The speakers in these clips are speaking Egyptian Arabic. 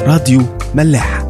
راديو ملاح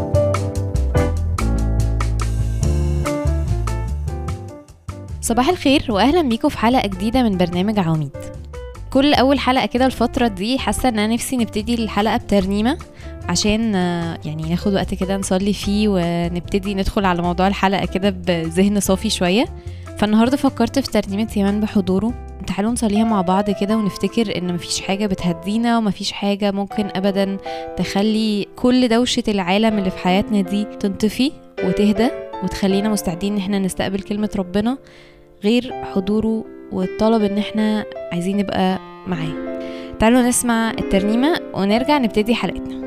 صباح الخير واهلا بيكم في حلقه جديده من برنامج عواميد كل اول حلقه كده الفتره دي حاسه ان انا نفسي نبتدي الحلقه بترنيمه عشان آه، يعني ناخد وقت كده نصلي فيه ونبتدي ندخل على موضوع الحلقه كده بذهن صافي شويه فالنهارده فكرت في ترنيمه يمان بحضوره تعالوا نصليها مع بعض كده ونفتكر ان مفيش حاجه بتهدينا ومفيش حاجه ممكن ابدا تخلي كل دوشه العالم اللي في حياتنا دي تنطفي وتهدى وتخلينا مستعدين ان احنا نستقبل كلمه ربنا غير حضوره والطلب ان احنا عايزين نبقى معاه تعالوا نسمع الترنيمة ونرجع نبتدي حلقتنا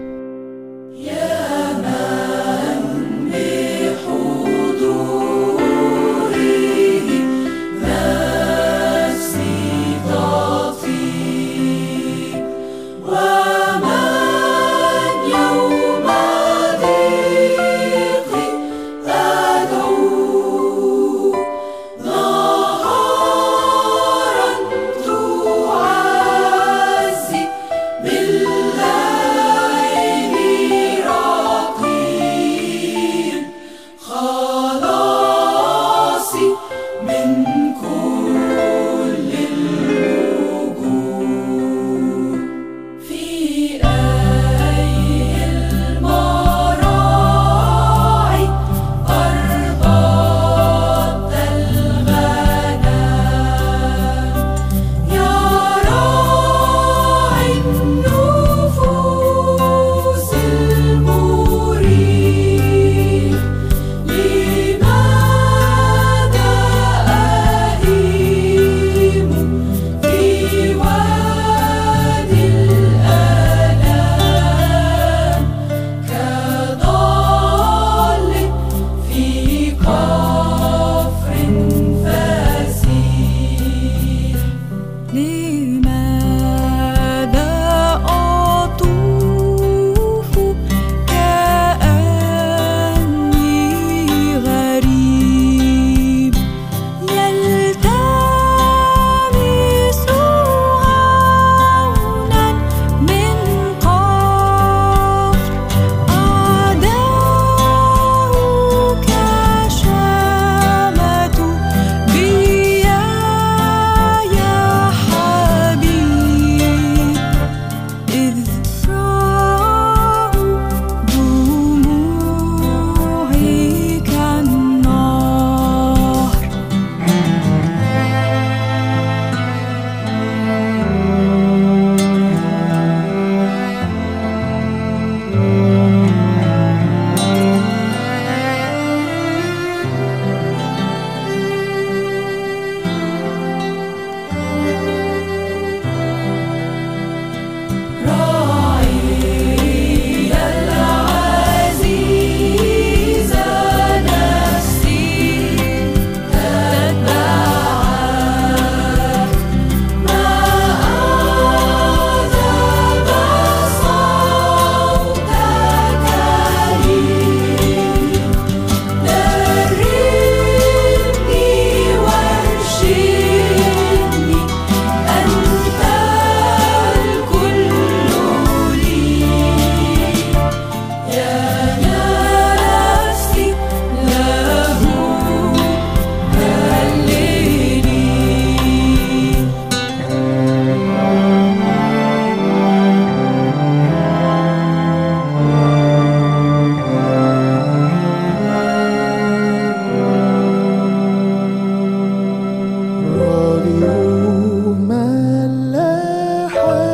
لماذا أطوف كأني غريب يلتمس عونا من قفر أعداؤك شمتوا بي يا حبيب إذ رأوا دموعي كالنار أنت الكل لي يا نفسي له هللي راديو ملاحة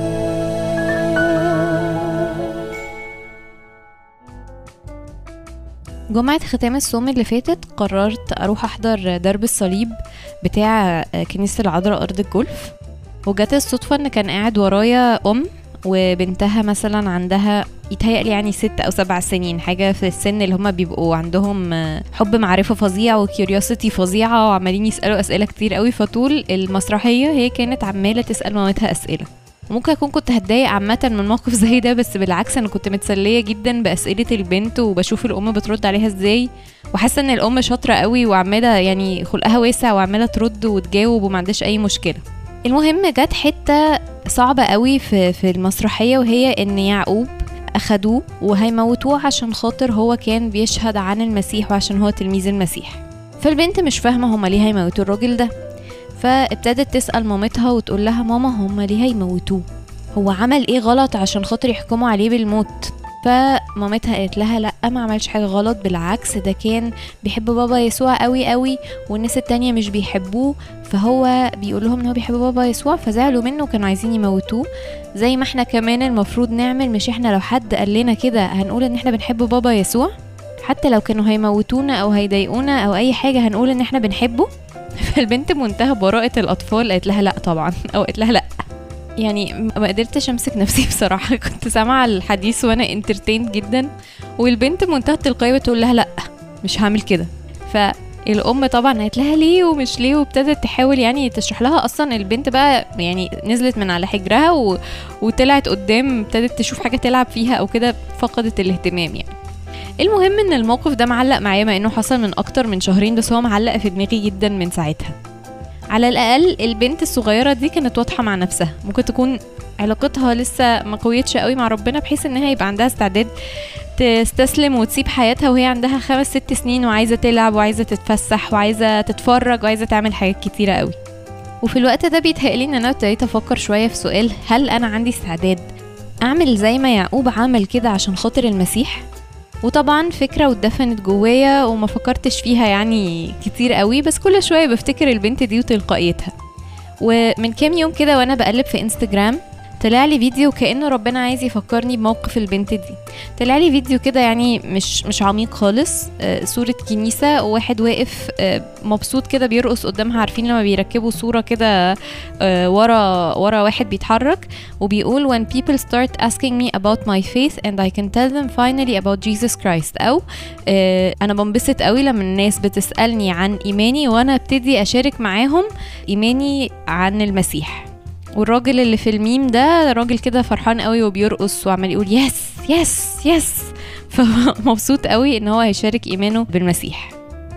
جمعة ختام الصوم اللي فاتت قررت أروح أحضر درب الصليب بتاع كنيسة العذراء أرض الجولف وجت الصدفة إن كان قاعد ورايا أم وبنتها مثلا عندها يتهيألي يعني ست أو سبع سنين حاجة في السن اللي هما بيبقوا عندهم حب معرفة فظيع وكيوريوسيتي فظيعة وعمالين يسألوا أسئلة كتير قوي فطول المسرحية هي كانت عمالة تسأل مامتها أسئلة ممكن اكون كنت هتضايق عامه من موقف زي ده بس بالعكس انا كنت متسليه جدا باسئله البنت وبشوف الام بترد عليها ازاي وحاسه ان الام شاطره قوي وعماله يعني خلقها واسع وعماله ترد وتجاوب وما عندهاش اي مشكله المهم جت حته صعبه قوي في في المسرحيه وهي ان يعقوب اخدوه وهيموتوه عشان خاطر هو كان بيشهد عن المسيح وعشان هو تلميذ المسيح فالبنت مش فاهمه هما ليه هيموتوا الراجل ده فابتدت تسال مامتها وتقول لها ماما هما ليه هيموتوه هو عمل ايه غلط عشان خاطر يحكموا عليه بالموت فمامتها قالت لها لا ما عملش حاجه غلط بالعكس ده كان بيحب بابا يسوع قوي قوي والناس التانية مش بيحبوه فهو بيقول لهم ان هو بيحب بابا يسوع فزعلوا منه وكانوا عايزين يموتوه زي ما احنا كمان المفروض نعمل مش احنا لو حد قال لنا كده هنقول ان احنا بنحب بابا يسوع حتى لو كانوا هيموتونا او هيضايقونا او اي حاجه هنقول ان احنا بنحبه فالبنت منتهى براءة الأطفال قالت لها لأ طبعا أو قالت لها لأ يعني ما قدرتش امسك نفسي بصراحه كنت سامعه الحديث وانا انترتيند جدا والبنت منتهى التلقائيه بتقول لها لا مش هعمل كده فالام طبعا قالت لها ليه ومش ليه وابتدت تحاول يعني تشرح لها اصلا البنت بقى يعني نزلت من على حجرها و... وطلعت قدام ابتدت تشوف حاجه تلعب فيها او كده فقدت الاهتمام يعني المهم ان الموقف ده معلق معايا مع انه حصل من اكتر من شهرين بس هو معلق في دماغي جدا من ساعتها على الاقل البنت الصغيره دي كانت واضحه مع نفسها ممكن تكون علاقتها لسه ما قويتش قوي مع ربنا بحيث انها يبقى عندها استعداد تستسلم وتسيب حياتها وهي عندها خمس ست سنين وعايزه تلعب وعايزه تتفسح وعايزه تتفرج وعايزه تعمل حاجات كتيره قوي وفي الوقت ده بيتهيألي ان انا ابتديت افكر شويه في سؤال هل انا عندي استعداد اعمل زي ما يعقوب عمل كده عشان خاطر المسيح وطبعا فكره واتدفنت جوايا وما فكرتش فيها يعني كتير قوي بس كل شويه بفتكر البنت دي وتلقائيتها ومن كام يوم كده وانا بقلب في انستجرام طلع لي فيديو كانه ربنا عايز يفكرني بموقف البنت دي طلع لي فيديو كده يعني مش مش عميق خالص آه، صوره كنيسه وواحد واقف آه، مبسوط كده بيرقص قدامها عارفين لما بيركبوا صوره كده آه، ورا ورا واحد بيتحرك وبيقول when people start asking me about my faith and I can tell them finally about Jesus Christ أو آه، أنا بنبسط قوي لما الناس بتسألني عن إيماني وأنا ابتدي أشارك معاهم إيماني عن المسيح والراجل اللي في الميم ده راجل كده فرحان قوي وبيرقص وعمال يقول يس يس يس فمبسوط قوي ان هو هيشارك ايمانه بالمسيح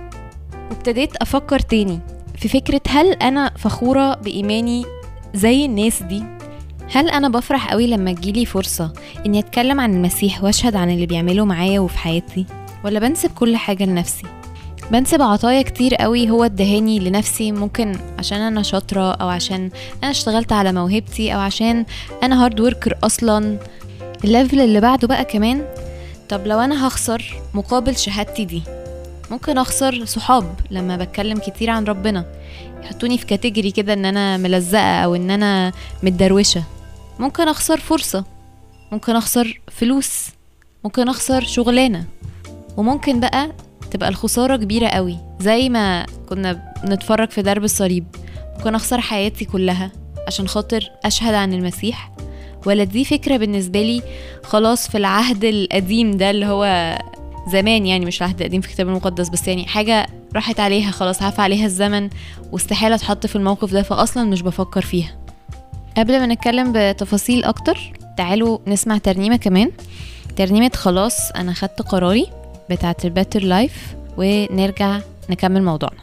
وابتديت افكر تاني في فكرة هل انا فخورة بايماني زي الناس دي هل انا بفرح قوي لما تجيلي فرصة اني اتكلم عن المسيح واشهد عن اللي بيعمله معايا وفي حياتي ولا بنسب كل حاجة لنفسي بنسب عطايا كتير قوي هو ادهاني لنفسي ممكن عشان انا شاطرة او عشان انا اشتغلت على موهبتي او عشان انا هارد وركر اصلا الليفل اللي بعده بقى كمان طب لو انا هخسر مقابل شهادتي دي ممكن اخسر صحاب لما بتكلم كتير عن ربنا يحطوني في كاتيجوري كده ان انا ملزقة او ان انا متدروشة ممكن اخسر فرصة ممكن اخسر فلوس ممكن اخسر شغلانة وممكن بقى تبقى الخسارة كبيرة قوي زي ما كنا بنتفرج في درب الصليب ممكن اخسر حياتي كلها عشان خاطر اشهد عن المسيح ولا دي فكرة بالنسبة لي خلاص في العهد القديم ده اللي هو زمان يعني مش العهد القديم في الكتاب المقدس بس يعني حاجة راحت عليها خلاص عفى عليها الزمن واستحالة اتحط في الموقف ده فأصلا مش بفكر فيها قبل ما نتكلم بتفاصيل أكتر تعالوا نسمع ترنيمة كمان ترنيمة خلاص أنا خدت قراري بتاعة الباتر لايف ونرجع نكمل موضوعنا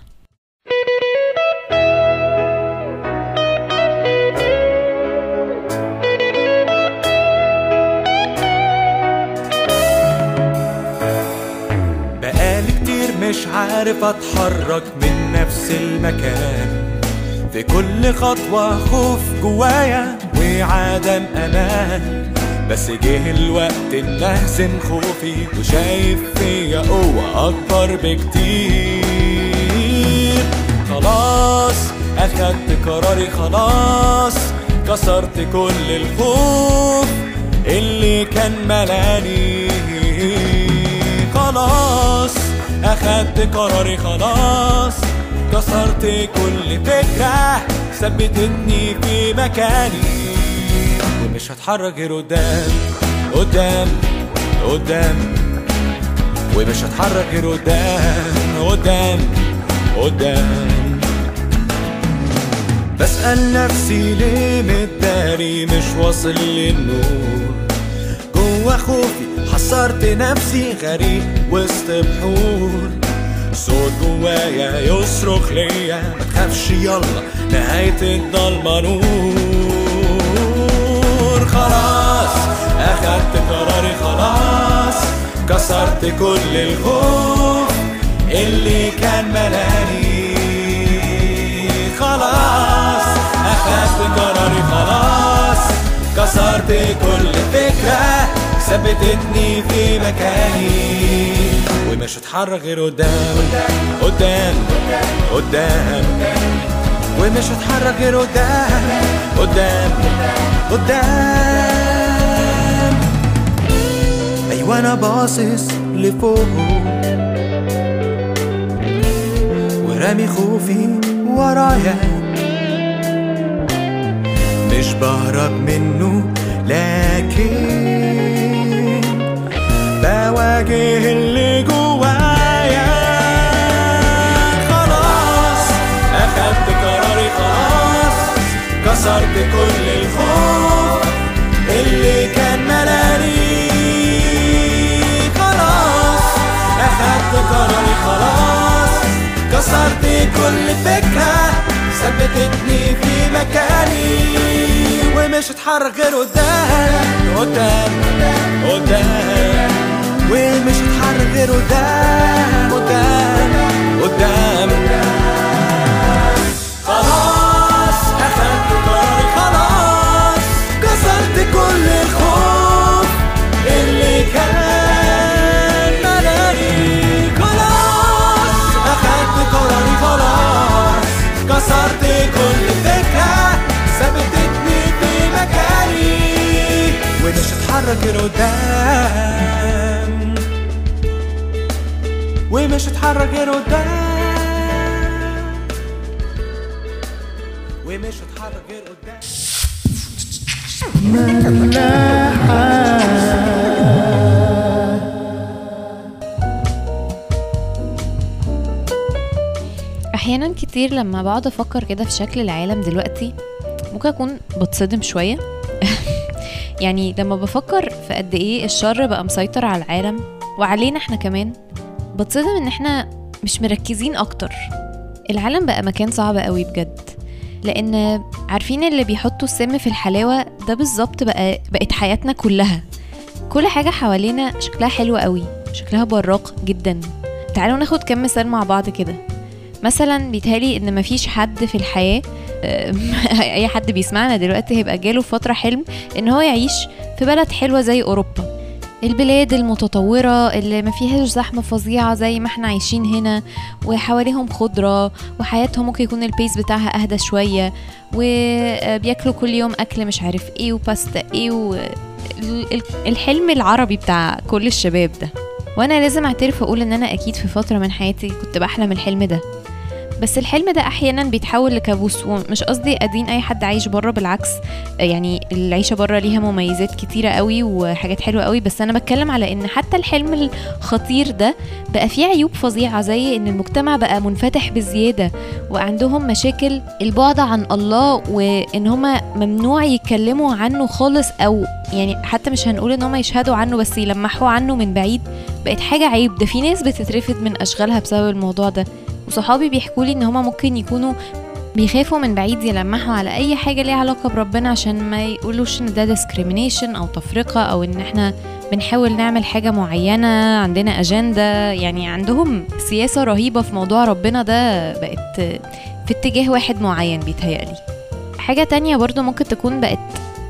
بقالي كتير مش عارف اتحرك من نفس المكان في كل خطوة خوف جوايا وعدم امان بس جه الوقت ان اهزم خوفي وشايف فيا قوة اكبر بكتير خلاص اخدت قراري خلاص كسرت كل الخوف اللي كان ملاني خلاص اخدت قراري خلاص كسرت كل فكرة ثبتتني في مكاني ومش هتحرك غير قدام قدام قدام ومش هتحرك غير قدام قدام قدام بسأل نفسي ليه متداري مش واصل للنور جوا خوفي حصرت نفسي غريق وسط بحور صوت جوايا يصرخ ليا ما تخافش يلا نهاية الضلمة نور خلاص أخدت قراري خلاص كسرت كل الخوف اللي كان ملاني خلاص اخدت قراري خلاص كسرت كل فكرة ثبتتني في مكاني ومش هتحرك غير قدام قدام قدام ومش هتحرك غير قدام قدام قدام ايوه انا باصص لفوق ورامي خوفي ورايا مش بهرب منه لكن بواجه اللي جوايا خلاص اخدت قراري خلاص كسرت كل الخوف اللي كان ملاني خلاص اخدت قراري خلاص كسرت كل فكرة ثبتتني في مكاني ومش هتحرك غير قدام قدام قدام ومش هتحرك غير قدام قدام قدام خلاص اخدت قراري خلاص كسرت كل الخوف اللي كان ملاني خلاص اخدت قراري خلاص كسرت كل فكرة ثبتتني في مكاني ومش هتحرك غير قدام ومش هتحرك غير قدام ومش هتحرك غير قدام احيانا كتير لما بقعد افكر كده في شكل العالم دلوقتي ممكن اكون بتصدم شويه يعني لما بفكر في قد ايه الشر بقى مسيطر على العالم وعلينا احنا كمان بتصدم ان احنا مش مركزين اكتر العالم بقى مكان صعب قوي بجد لان عارفين اللي بيحطوا السم في الحلاوه ده بالظبط بقى بقت حياتنا كلها كل حاجه حوالينا شكلها حلو قوي شكلها براق جدا تعالوا ناخد كام مثال مع بعض كده مثلا بيتهيألي ان مفيش حد في الحياه أم، اي حد بيسمعنا دلوقتي هيبقى جاله فتره حلم ان هو يعيش في بلد حلوه زي اوروبا البلاد المتطورة اللي ما فيهاش زحمة فظيعة زي ما احنا عايشين هنا وحواليهم خضرة وحياتهم ممكن يكون البيس بتاعها أهدى شوية وبياكلوا كل يوم أكل مش عارف ايه وباستا ايه و... ال- ال- الحلم العربي بتاع كل الشباب ده وانا لازم اعترف واقول ان انا اكيد في فتره من حياتي كنت بحلم الحلم ده بس الحلم ده احيانا بيتحول لكابوس ومش قصدي ادين اي حد عايش بره بالعكس يعني العيشه بره ليها مميزات كتيره قوي وحاجات حلوه قوي بس انا بتكلم على ان حتى الحلم الخطير ده بقى فيه عيوب فظيعه زي ان المجتمع بقى منفتح بزياده وعندهم مشاكل البعد عن الله وان هما ممنوع يتكلموا عنه خالص او يعني حتى مش هنقول ان هما يشهدوا عنه بس يلمحوا عنه من بعيد بقت حاجه عيب ده في ناس بتترفد من اشغالها بسبب الموضوع ده وصحابي بيحكوا لي ان هما ممكن يكونوا بيخافوا من بعيد يلمحوا على اي حاجه ليها علاقه بربنا عشان ما يقولوش ان ده discrimination او تفرقه او ان احنا بنحاول نعمل حاجه معينه عندنا اجنده يعني عندهم سياسه رهيبه في موضوع ربنا ده بقت في اتجاه واحد معين بيتهيألي حاجه تانية برضو ممكن تكون بقت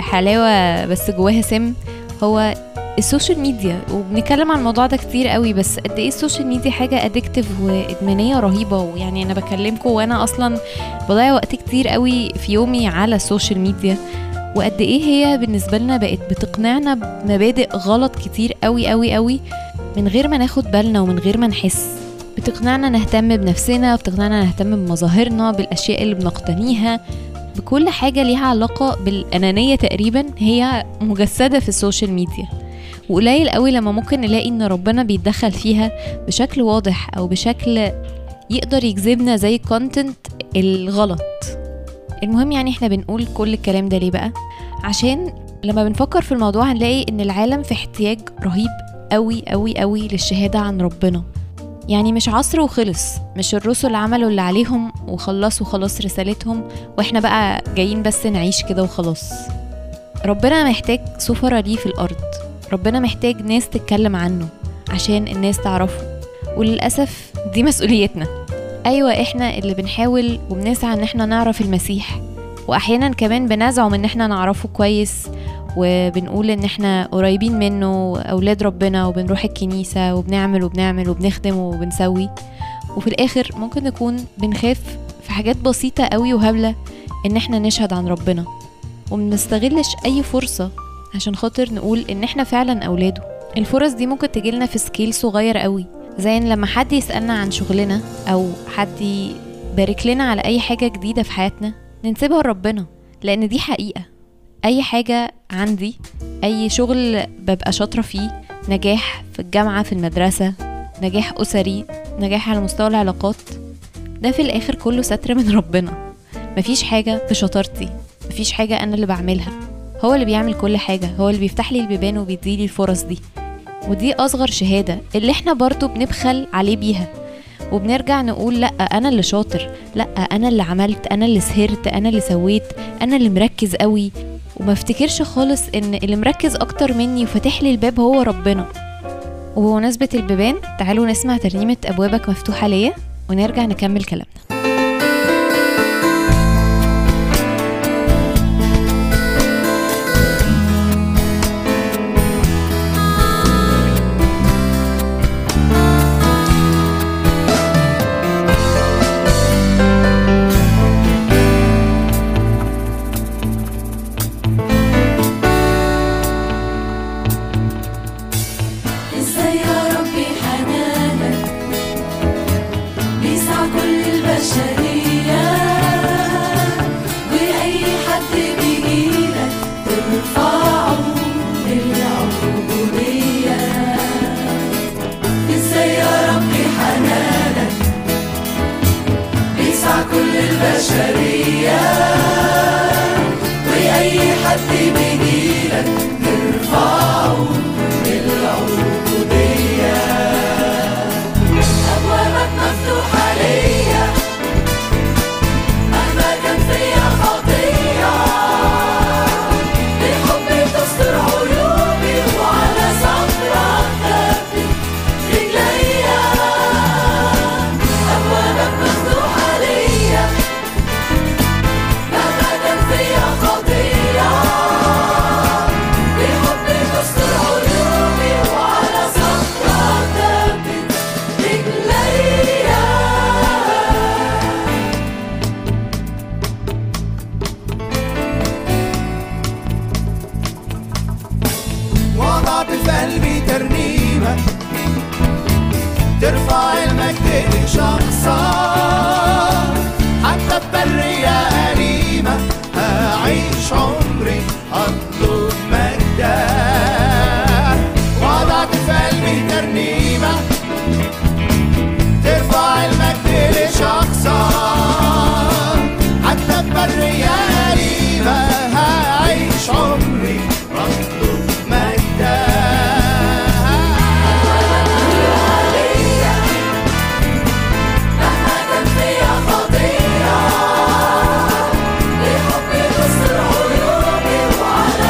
حلاوه بس جواها سم هو السوشيال ميديا وبنتكلم عن الموضوع ده كتير قوي بس قد ايه السوشيال ميديا حاجه ادكتيف وادمانيه رهيبه ويعني انا بكلمكم وانا اصلا بضيع وقت كتير قوي في يومي على السوشيال ميديا وقد ايه هي بالنسبه لنا بقت بتقنعنا بمبادئ غلط كتير قوي قوي قوي من غير ما ناخد بالنا ومن غير ما نحس بتقنعنا نهتم بنفسنا بتقنعنا نهتم بمظاهرنا بالاشياء اللي بنقتنيها بكل حاجة ليها علاقة بالأنانية تقريبا هي مجسدة في السوشيال ميديا وقليل قوي لما ممكن نلاقي ان ربنا بيتدخل فيها بشكل واضح او بشكل يقدر يجذبنا زي الكونتنت الغلط المهم يعني احنا بنقول كل الكلام ده ليه بقى عشان لما بنفكر في الموضوع هنلاقي ان العالم في احتياج رهيب قوي قوي قوي للشهادة عن ربنا يعني مش عصر وخلص مش الرسل عملوا اللي عليهم وخلصوا خلاص رسالتهم واحنا بقى جايين بس نعيش كده وخلاص ربنا محتاج سفرة ليه في الأرض ربنا محتاج ناس تتكلم عنه عشان الناس تعرفه وللأسف دي مسؤوليتنا أيوة إحنا اللي بنحاول وبنسعى إن إحنا نعرف المسيح وأحيانا كمان بنزعم إن إحنا نعرفه كويس وبنقول إن إحنا قريبين منه أولاد ربنا وبنروح الكنيسة وبنعمل وبنعمل وبنخدم وبنسوي وفي الآخر ممكن نكون بنخاف في حاجات بسيطة قوي وهبلة إن إحنا نشهد عن ربنا ومنستغلش أي فرصة عشان خاطر نقول إن إحنا فعلا أولاده الفرص دي ممكن تجيلنا في سكيل صغير قوي زي إن لما حد يسألنا عن شغلنا أو حد يبارك لنا على أي حاجة جديدة في حياتنا ننسبها لربنا لأن دي حقيقة أي حاجة عندي أي شغل ببقى شاطرة فيه نجاح في الجامعة في المدرسة نجاح أسري نجاح على مستوى العلاقات ده في الآخر كله ستر من ربنا مفيش حاجة بشطارتي مفيش حاجة أنا اللي بعملها هو اللي بيعمل كل حاجة هو اللي بيفتح لي البيبان وبيديلي الفرص دي ودي أصغر شهادة اللي احنا برضو بنبخل عليه بيها وبنرجع نقول لا أنا اللي شاطر لا أنا اللي عملت أنا اللي سهرت أنا اللي سويت أنا اللي مركز قوي وما افتكرش خالص ان اللي مركز اكتر مني وفاتح لي الباب هو ربنا وبمناسبة البيبان تعالوا نسمع ترنيمة أبوابك مفتوحة ليا ونرجع نكمل كلامنا ازاي يا ربي حنانك بيسع كل البشرية وأي حد بيجيلك ترفعه للعبودية ازاي يا ربي حنانك بيسع كل البشرية وأي حد بيجيلك ترفعه للعبودية أبوابك مفتوحة ليا مهما كان فيا خطية بحبك تستر عيوبي وعلى صخرك ثبت رجليا أبوابك مفتوحة ليا مهما كان فيا خطية بحبك تستر عيوبي وعلى صخرك ثبت رجليا وضعت في قلبي ترنيمة ترفع المجد لشخصك حتى ببرية أليمة هعيش عمري أطلب مجدك وضعت في قلبي ترنيمة ترفع المجد لشخصك حتى ببرية أليمة هعيش عمري أطلب مجدك مهما كان فيا خطية بحبك تستر عيوبي وعلى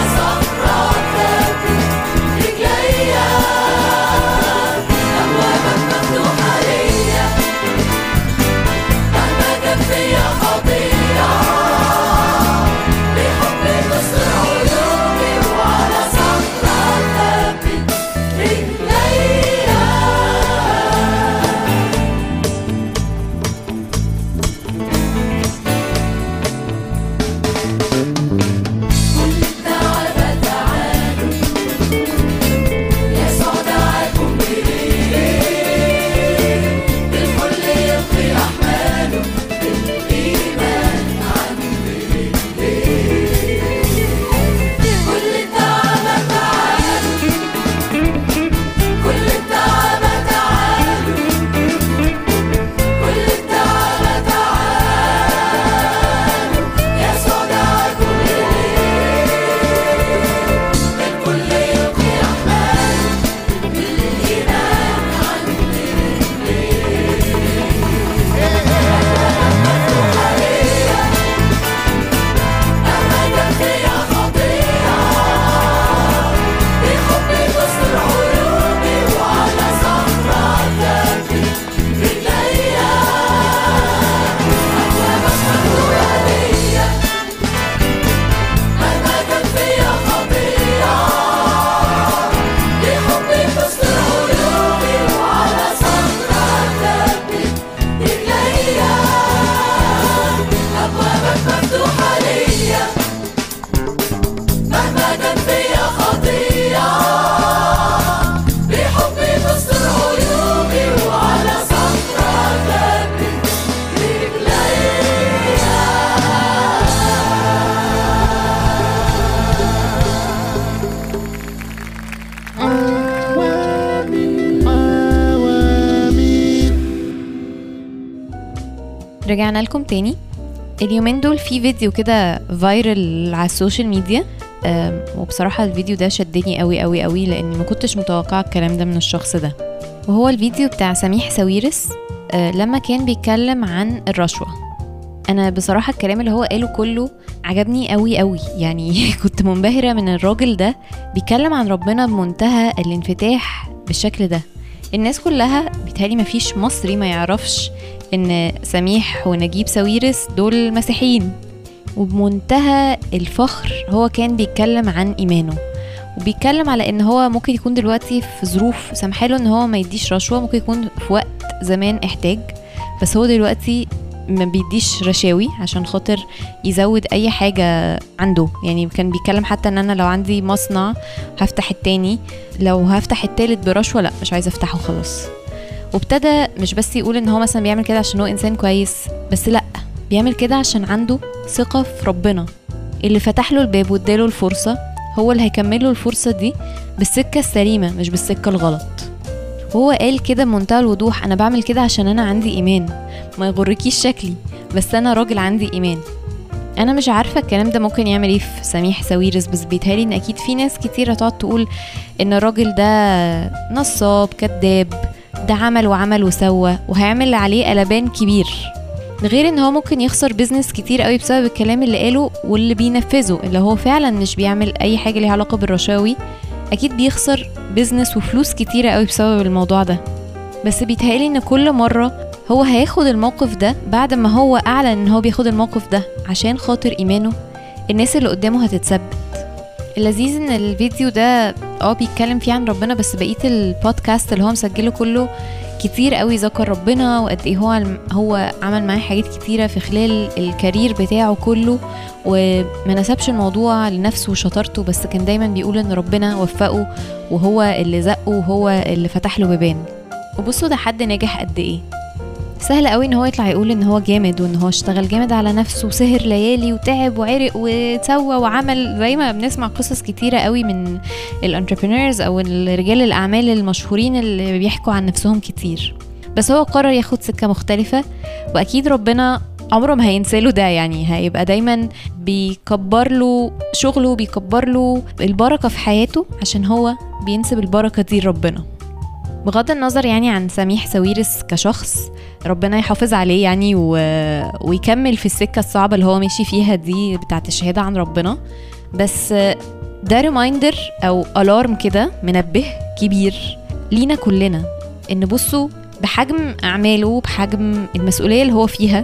مهما كان فيا خطية بحبي تستر عيوبي وعلى صخرة ثبت رجليا رجعنا لكم تاني اليومين دول في فيديو كده فايرل على السوشيال ميديا أم، وبصراحة الفيديو ده شدني قوي قوي قوي لأني ما كنتش متوقعة الكلام ده من الشخص ده وهو الفيديو بتاع سميح ساويرس أه، لما كان بيتكلم عن الرشوة أنا بصراحة الكلام اللي هو قاله كله عجبني قوي قوي يعني كنت منبهرة من الراجل ده بيتكلم عن ربنا بمنتهى الانفتاح بالشكل ده الناس كلها بيتهيألي مفيش مصري ما يعرفش ان سميح ونجيب ساويرس دول مسيحيين وبمنتهى الفخر هو كان بيتكلم عن ايمانه وبيتكلم على ان هو ممكن يكون دلوقتي في ظروف سامحاله ان هو ما يديش رشوه ممكن يكون في وقت زمان احتاج بس هو دلوقتي ما بيديش رشاوي عشان خاطر يزود اي حاجه عنده يعني كان بيتكلم حتى ان انا لو عندي مصنع هفتح التاني لو هفتح التالت برشوه لا مش عايزه افتحه خلاص وابتدى مش بس يقول ان هو مثلا بيعمل كده عشان هو انسان كويس بس لا بيعمل كده عشان عنده ثقة في ربنا اللي فتح له الباب واداله الفرصة هو اللي هيكمل له الفرصة دي بالسكة السليمة مش بالسكة الغلط وهو قال كده بمنتهى الوضوح انا بعمل كده عشان انا عندي ايمان ما يغركيش شكلي بس انا راجل عندي ايمان انا مش عارفه الكلام ده ممكن يعمل ايه في سميح ساويرس بس بيتهيألي ان اكيد في ناس كتير هتقعد تقول ان الراجل ده نصاب كذاب ده عمل وعمل وسوى وهيعمل عليه قلبان كبير غير ان هو ممكن يخسر بيزنس كتير قوي بسبب الكلام اللي قاله واللي بينفذه اللي هو فعلا مش بيعمل اي حاجه ليها علاقه بالرشاوي اكيد بيخسر بيزنس وفلوس كتيره قوي بسبب الموضوع ده بس بيتهيألي ان كل مره هو هياخد الموقف ده بعد ما هو اعلن ان هو بياخد الموقف ده عشان خاطر ايمانه الناس اللي قدامه هتتثبت اللذيذ ان الفيديو ده اه بيتكلم فيه عن ربنا بس بقيه البودكاست اللي هو مسجله كله كتير قوي ذكر ربنا وقد ايه هو هو عمل معاه حاجات كتيره في خلال الكارير بتاعه كله وما نسبش الموضوع لنفسه وشطارته بس كان دايما بيقول ان ربنا وفقه وهو اللي زقه وهو اللي فتح له بيبان وبصوا ده حد ناجح قد ايه سهل قوي ان هو يطلع يقول ان هو جامد وان هو اشتغل جامد على نفسه وسهر ليالي وتعب وعرق وسوى وعمل زي ما بنسمع قصص كتيرة قوي من الانتربرينورز او رجال الاعمال المشهورين اللي بيحكوا عن نفسهم كتير بس هو قرر ياخد سكة مختلفة واكيد ربنا عمره ما هينسى له ده يعني هيبقى دايما بيكبر له شغله بيكبر له البركة في حياته عشان هو بينسب البركة دي لربنا بغض النظر يعني عن سميح ساويرس كشخص ربنا يحافظ عليه يعني و... ويكمل في السكة الصعبة اللي هو ماشي فيها دي بتاعت الشهادة عن ربنا بس ده ريمايندر أو ألارم كده منبه كبير لينا كلنا إن بصوا بحجم أعماله بحجم المسؤولية اللي هو فيها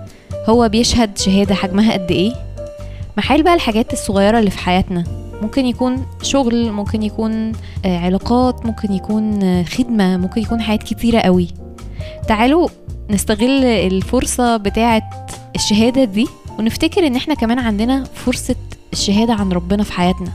هو بيشهد شهادة حجمها قد إيه محال بقى الحاجات الصغيرة اللي في حياتنا ممكن يكون شغل ممكن يكون آه، علاقات ممكن يكون آه، خدمة ممكن يكون حاجات كتيرة قوي تعالوا نستغل الفرصة بتاعة الشهادة دي ونفتكر ان احنا كمان عندنا فرصة الشهادة عن ربنا في حياتنا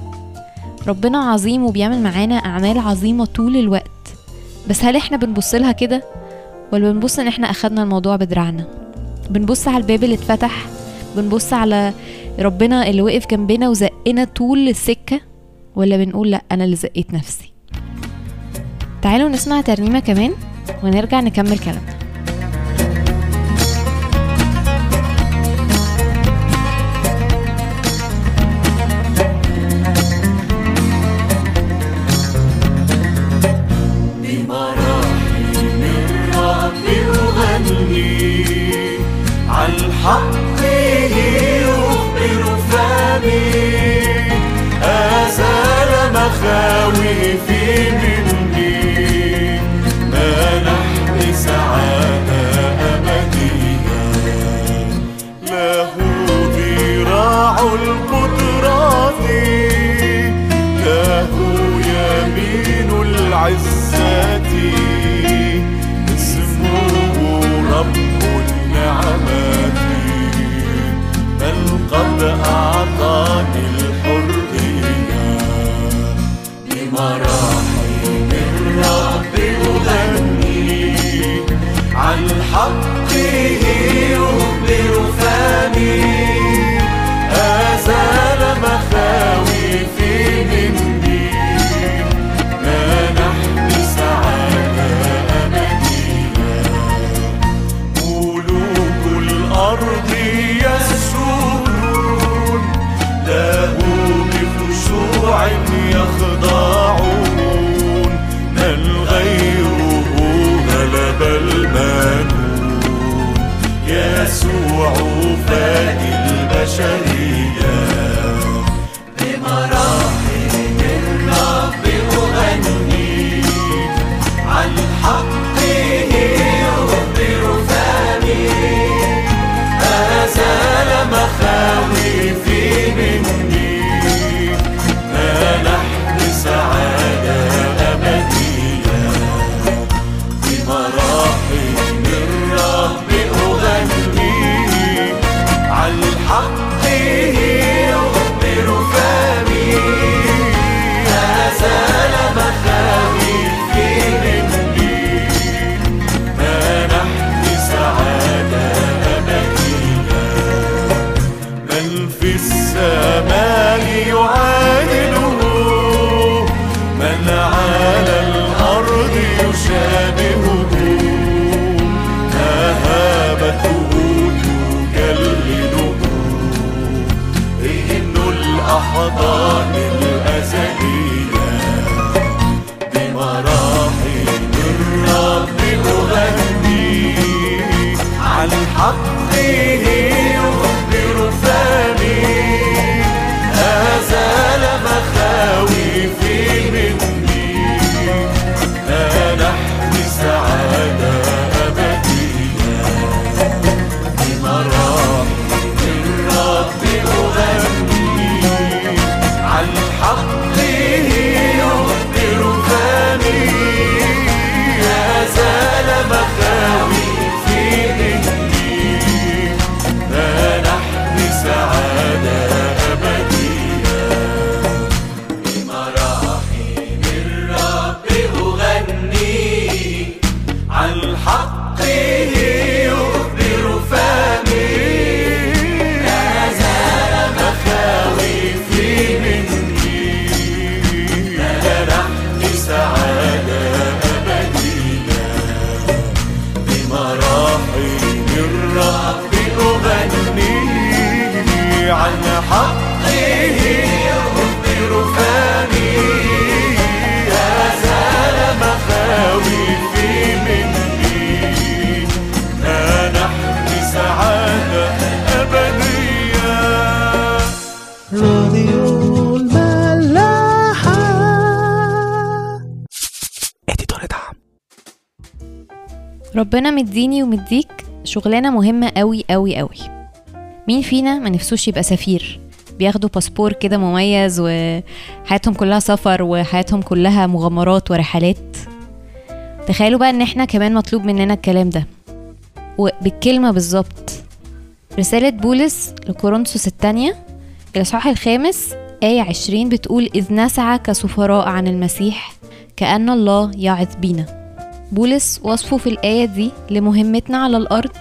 ربنا عظيم وبيعمل معانا أعمال عظيمة طول الوقت بس هل احنا بنبص لها كده ولا بنبص ان احنا أخدنا الموضوع بدراعنا بنبص على الباب اللي اتفتح بنبص على ربنا اللي وقف جنبنا وزقنا طول السكة ولا بنقول لا أنا اللي زقيت نفسي تعالوا نسمع ترنيمة كمان ونرجع نكمل كلامنا عن حقه يخبر فمي أزال مخاوفي مني منحني سعادة أبدية له ذراع القدرات له يمين العزة اسمه رب النعمات بل قد أعطاني الحرية يخضعون من غيره غلب المنون يسوع فادي البشرية بمراحل الرب أغني عن حقه يخبر فمي أزال مخاوفي مني منحت سعادة أبدية بمراحل الرب أغني عن حقه يخبر فمي أزال مخاوفي مني منحت سعادة أبدية من في السماء يعادله من على الأرض يشابهه مهابته تكلله إن الأحضان الأزلية بمراحل الرب أغني عن حقه يخبر فمي أزال مخاوفي مني منحني سعادة أبدية بمراحل الرب أغني عن حقه يخبر فمي أزال مخاوفي مني منحني سعادة أبدية بمراحل الرب أغني عن حقه يخبر فمي أزال مخاوفي مني منحني سعادة أبدية بمراحل الرب أغني عن حقه يخبر فمي أزال مخاوفي مني منحني سعادة أبدية راديو الملاحة اديتور دعم ربنا مديني ومديك شغلانة مهمة قوي قوي قوي مين فينا ما نفسوش يبقى سفير بياخدوا باسبور كده مميز وحياتهم كلها سفر وحياتهم كلها مغامرات ورحلات تخيلوا بقى ان احنا كمان مطلوب مننا الكلام ده وبالكلمة بالظبط رسالة بولس لكورنثوس الثانية الإصحاح الخامس آية عشرين بتقول إذ نسعى كسفراء عن المسيح كأن الله يعظ بينا بولس وصفه في الآية دي لمهمتنا على الأرض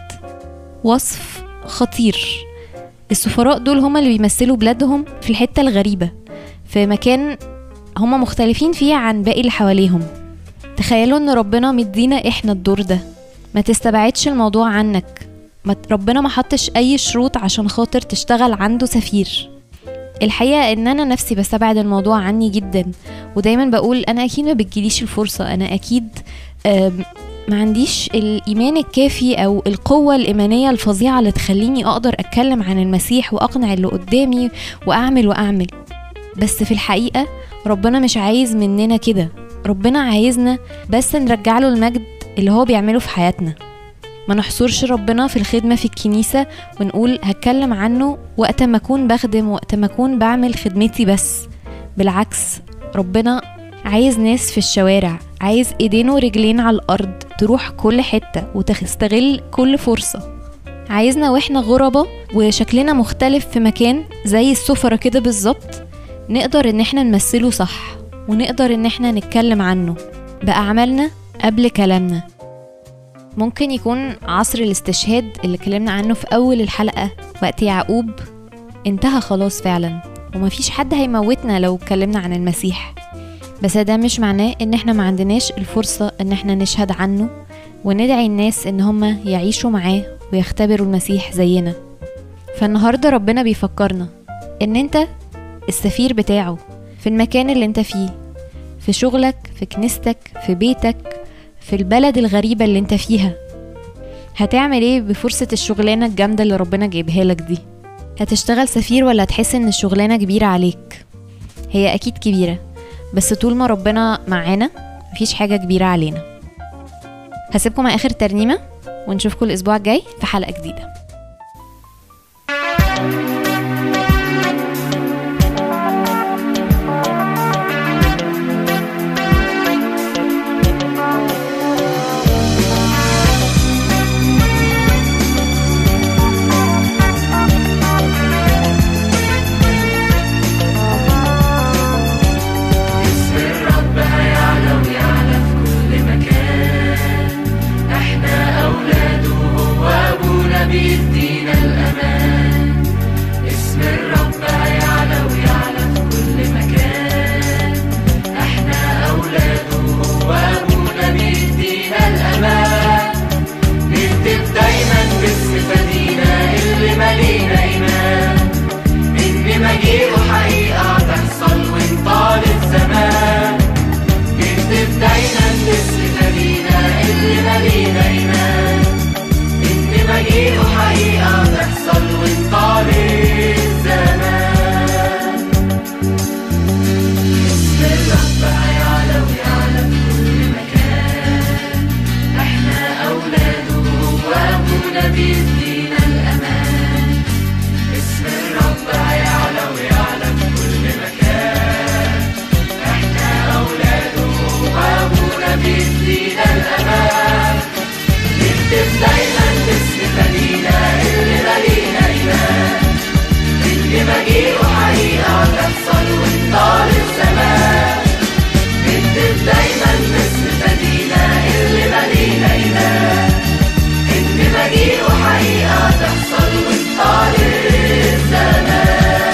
وصف خطير السفراء دول هما اللي بيمثلوا بلادهم في الحتة الغريبة في مكان هما مختلفين فيه عن باقي اللي حواليهم تخيلوا ان ربنا مدينا احنا الدور ده ما تستبعدش الموضوع عنك ما ربنا ما حطش اي شروط عشان خاطر تشتغل عنده سفير الحقيقة ان انا نفسي بستبعد الموضوع عني جدا ودايما بقول انا اكيد ما بتجيليش الفرصة انا اكيد آم، ما عنديش الإيمان الكافي أو القوة الإيمانية الفظيعة اللي تخليني أقدر أتكلم عن المسيح وأقنع اللي قدامي وأعمل وأعمل بس في الحقيقة ربنا مش عايز مننا كده ربنا عايزنا بس نرجع له المجد اللي هو بيعمله في حياتنا ما نحصرش ربنا في الخدمة في الكنيسة ونقول هتكلم عنه وقت ما أكون بخدم وقت ما أكون بعمل خدمتي بس بالعكس ربنا عايز ناس في الشوارع عايز ايدين ورجلين على الارض تروح كل حتة وتستغل كل فرصة عايزنا واحنا غربة وشكلنا مختلف في مكان زي السفرة كده بالظبط نقدر ان احنا نمثله صح ونقدر ان احنا نتكلم عنه بأعمالنا قبل كلامنا ممكن يكون عصر الاستشهاد اللي اتكلمنا عنه في أول الحلقة وقت يعقوب انتهى خلاص فعلا ومفيش حد هيموتنا لو اتكلمنا عن المسيح بس ده مش معناه ان احنا ما عندناش الفرصة ان احنا نشهد عنه وندعي الناس ان هم يعيشوا معاه ويختبروا المسيح زينا فالنهاردة ربنا بيفكرنا ان انت السفير بتاعه في المكان اللي انت فيه في شغلك في كنيستك في بيتك في البلد الغريبة اللي انت فيها هتعمل ايه بفرصة الشغلانة الجامدة اللي ربنا جايبها لك دي هتشتغل سفير ولا هتحس ان الشغلانة كبيرة عليك هي اكيد كبيرة بس طول ما ربنا معانا مفيش حاجة كبيرة علينا هسيبكم مع اخر ترنيمة ونشوفكم الاسبوع الجاي في حلقة جديدة اسم الرب هيعلى ويعلى في كل مكان احنا اولاده هو ابونا بيدينا الامان اسم الرب هيعلى ويعلى في كل مكان احنا اولاده هو ابونا بيدينا الامان نكتب دايما باسم فدينا اللي مالينا ايمان ان مجيئه حقيقة تحصل وان طال الزمان نكتب دايما باسم نبينا اللي مالينا ايمان ان مجيئه حقيقة تحصل وان طال الزمان اسم الرب هيعلى ويعلى في كل مكان احنا اولاده هو ابونا بيدينا الامان اسم الرب هيعلى ويعلى في كل مكان احنا اولاده وابونا بيدينا الامان نكتب دايما باسم مدينة اللي مالينا ايمان اللي مجيئه حقيقة تحصل وانطال الزمان نكتب دايما باسم مدينة اللي مالينا ايمان ان مجيئه حقيقة تحصل وانطال الزمان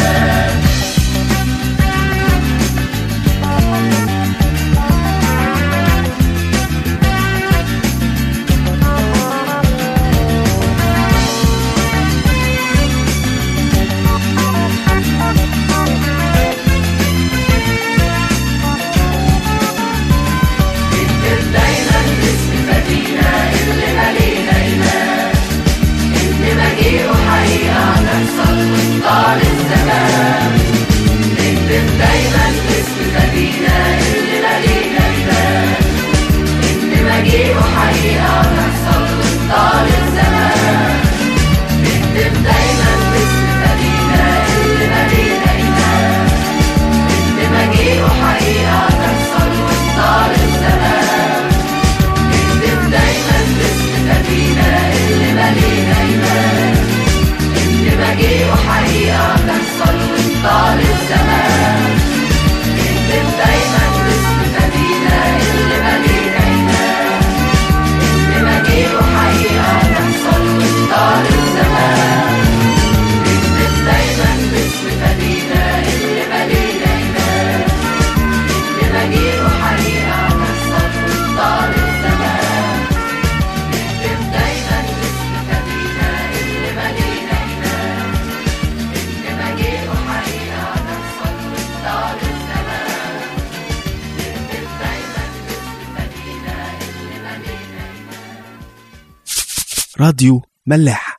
نكتب دايما باسم مدينة اللي مالينا ايمان ان مجيئه حقيقة تحصل وانطال الزمان نكتب دايما باسم مدينة اللي مالينا ايمان ان مجيئه حقيقة تحصل وانطال الزمان نكتب دايما باسم مدينة اللي مالينا ايمان ان مجيئه حقيقة تحصل وانطال الزمان نكتب دايما باسم مدينة اللي مالينا ايمان ان مجيئه حقيقة تحصل وانطال الزمان نكتب دايما باسم مدينة اللي مالينا ايمان ان مجيئه حقيقة تحصل وانطال الزمان نكتب دايما باسم مدينة اللي مالينا ايمان ان مجيئه حقيقة تحصل وانطال الزمان نكتب دايما باسم مدينة اللي مالينا ايمان ان مجيئه حقيقة تحصل وانطال الزمان نكتب دايما باسم مدينة اللي مالينا ايمان راديو ملاح